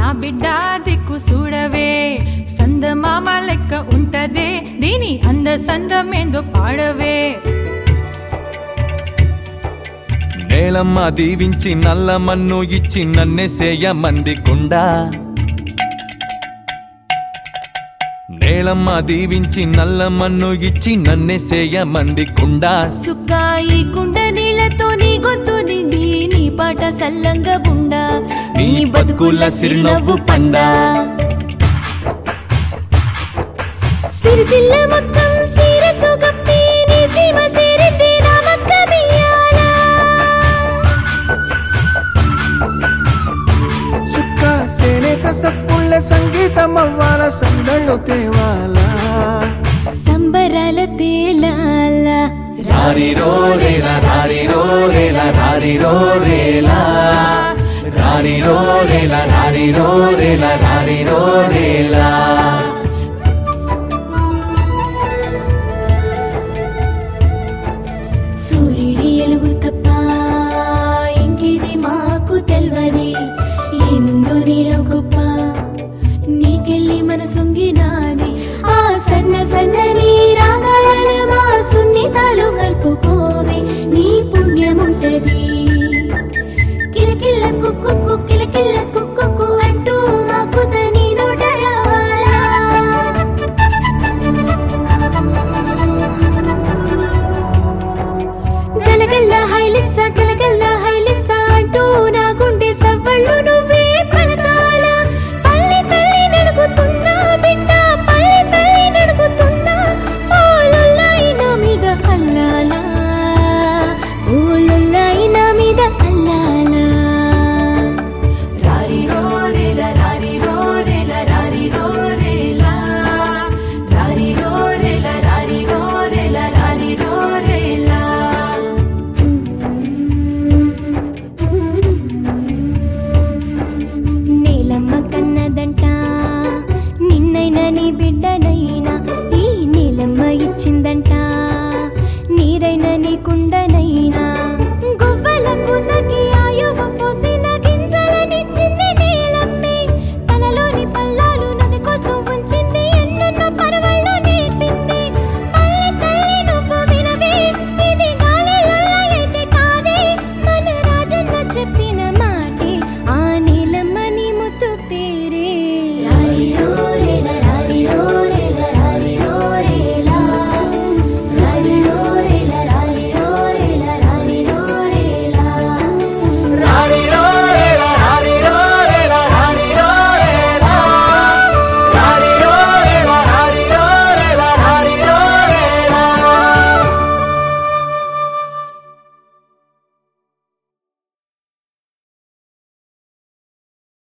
నా బిడ్డ దిక్కు చూడవే సందమామ లెక్క ఉంటదే దీని అంద సందమేందో పాడవే నేలమ్మ దీవించి నల్ల మన్ను ఇచ్చి నన్నే సేయ మంది కుండా నేలమ్మ దీవించి నల్ల మన్ను ఇచ్చి నన్నే సేయ మంది కుండా సుక్కాయి కుండ నీళ్లతో నీ గొంతు నిండి నీ పాట సల్లంగా ఉండా నీ బతుకుల సిరినవ్వు పండా సిరిసిల్ల మొత్తం సీరతో కప్పి నీ సీమ చేరితే నా మక్క బియ్యాలా చుక్క సేనేత సప్పుళ్ళ సంగీతం అవ్వాల సందళ్ళు తేవాలా సంబరాల తేలాలా రారిరో రేలా రారిరో రేలా రారిరో రేలా రారిరో రేలా రారిరో రేలా రారిరో రేలా